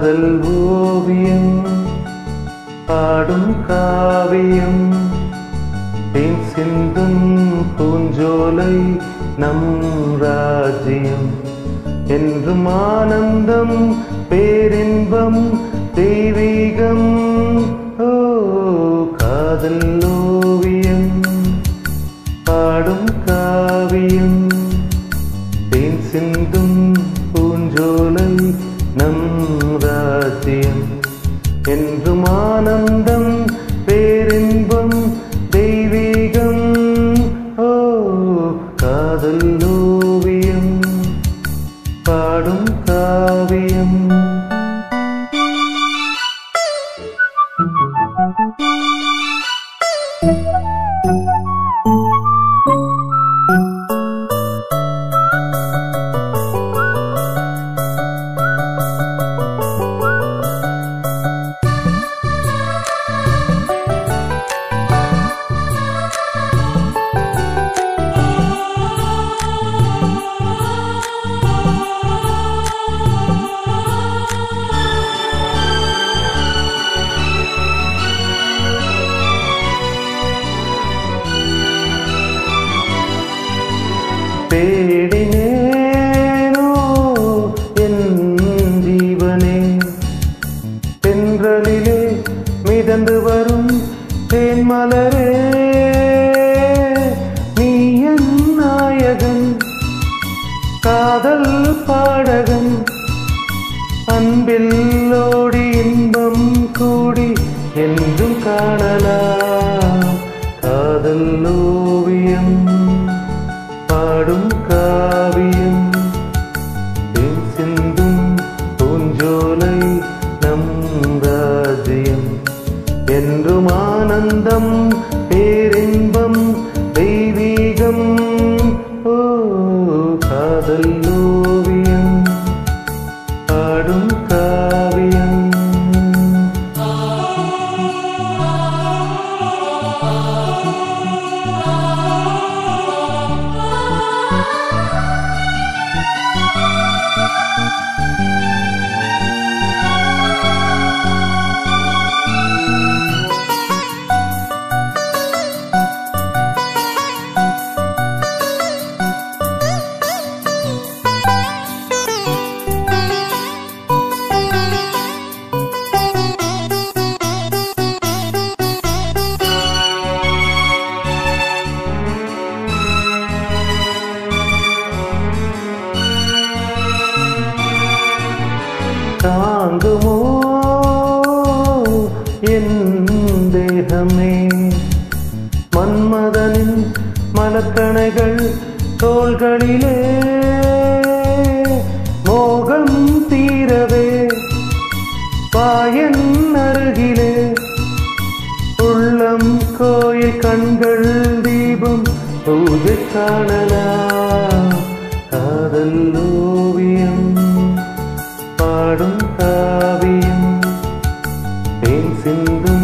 காதல் ஓவியம் பாடும் காவியம் தேன் சிந்தும் பூஞ்சோலை நம் ராஜ்யம் என்றும் ஆனந்தம் பேரின்பம் தெய்வீகம் ஓ காதல் ஓவியம் பாடும் காவியம் தேன் சிந்தும் பூஞ்சோலை நம் ராஜ்யம் என்றும் ஆனந்தம் பேரின்பம் தெய்வீகம் ஓ காதல் ஓவியம் பாடும் காவியம் தேடினேனோ என் ஜீவனே தென்றலிலே மிதந்து வரும் தேன்மலரே நீ என் நாயகன் காதல் பாடகன் அன்பில் ஓடி இன்பம் கூடி என்றும் காணலாம் காதல் ஓவியம் பாடும் காவியம் தேன் சிந்தும் பூஞ்சோலை நம் ராஜ்யம் என்றும் ஆனந்தம் பேரின்பம் தெய்வீகம் ஓ காதல் ஓவியம் பாடும் காவியம் தாங்குமோ என் தேகமே மன்மதனின் மலக்கணைகள் தோள்களிலே மோகம் தீரவே பாயன் அருகிலே உள்ளம் கோயில் கண்கள் தீபம் பூஜை காணலாம் காதல் ஓவியம் பாடும் காவியம் தேன் சிந்து